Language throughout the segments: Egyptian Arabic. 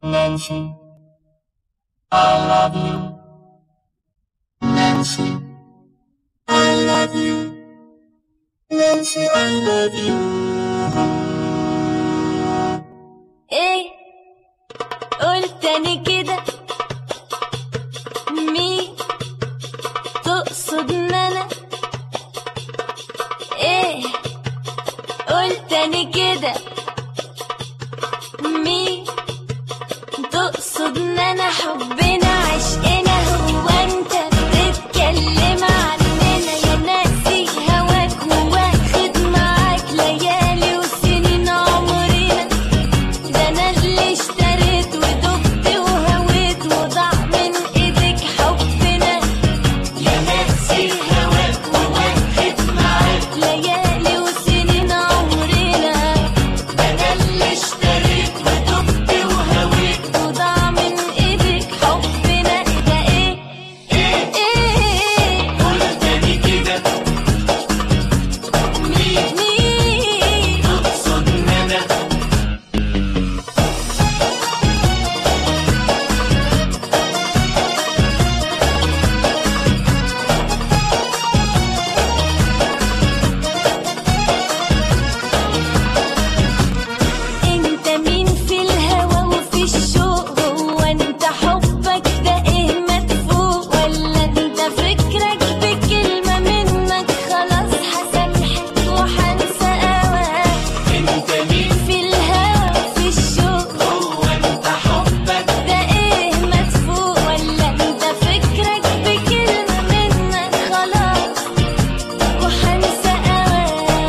Nancy, I love you. Nancy, I love you. Nancy, I love you. ايه قول تاني كده مين تقصد ان انا ايه قول تاني كده مين تقصد ان انا حبنا عشقنا هو انت بتتكلم عننا يا ناسي هواك واخد معاك ليالي وسنين عمرنا ده انا اللي اشتريت ودقت وهويت وضاع من ايدك حبنا يا ناسي هواك وواخد معاك ليالي وسنين عمرنا ده انا اللي اشتريت ودقت وهويت وضاع من ايدك حبنا ده ايه ايه ايه قول تاني كده مين مين تقصد ان انا انت مين في الهوى وفي الشوق هو انت حبك ده ايه مدفوق ولا انت فكرك بكلمة منك خلاص هسامحك وهنسى هواك انت مين في الهوى وفي الشوق هو انت حبك ده ايه مدفوق ولا انت فكرك بكلمة منك خلاص وهنسى هواك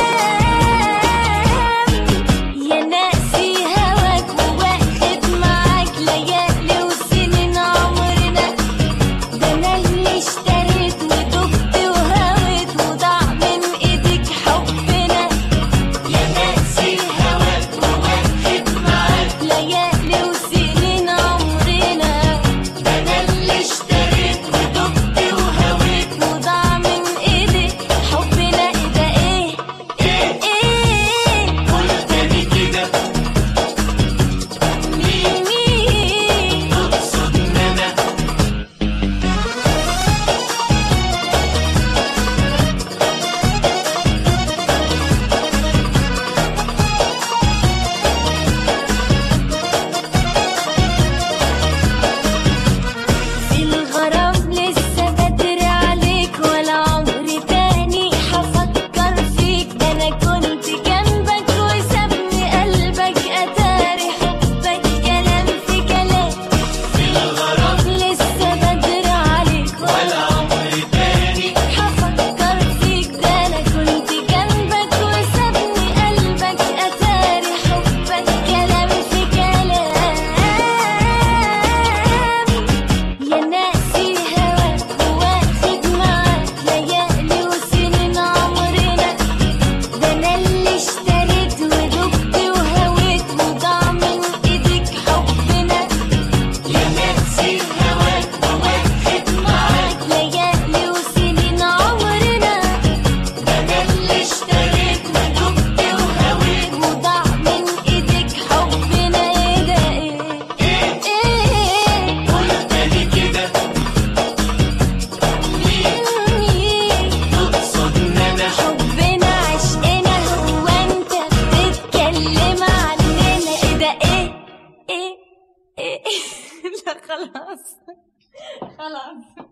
يا ناسي هواك وواخد معاك ليالي وسنين عمرنا ده انا اللي اشتريت ودقت وهويت وضاع من ايدك حبنا يا ناسي هواك وواخد معاك ليالي وسنين عمرنا ده انا اللي اشتريت ودقت وهويت وضاع من ايدك حبنا ايه ده ايه ايه ايه قول تاني كده مين مين تقصد ان انا في الغرام لسه بدري عليك ولا عمري تاني هفكر فيك ده انا كنت جنبك وسابني قلبك اتاري حبك كلام في كلام في الغرام لسه بدري عليك ولا ولا عمري تاني هفكر فيك ده انا كنت جنبك وسابني قلبك اتاري حبك كلام في كلام يا ناسي هواك واخد معاك ليالي وسنين عمرنا ده انا اللي اشتريت ودقت وهويت وضاع من ايدك حبنا يا ناسي هواك وواخد معاك ليالي وسنين عمرنا ده انا اللي اشتريت ودقت وهويت وضاع من ايدك حبنا ايه ده ايه ايه قول تاني كده مين مين تقصد ان انا حبنا عشقنا هو انت بتتكلم عننا ايه ده ايه ايه ايه لا خلاص خلاص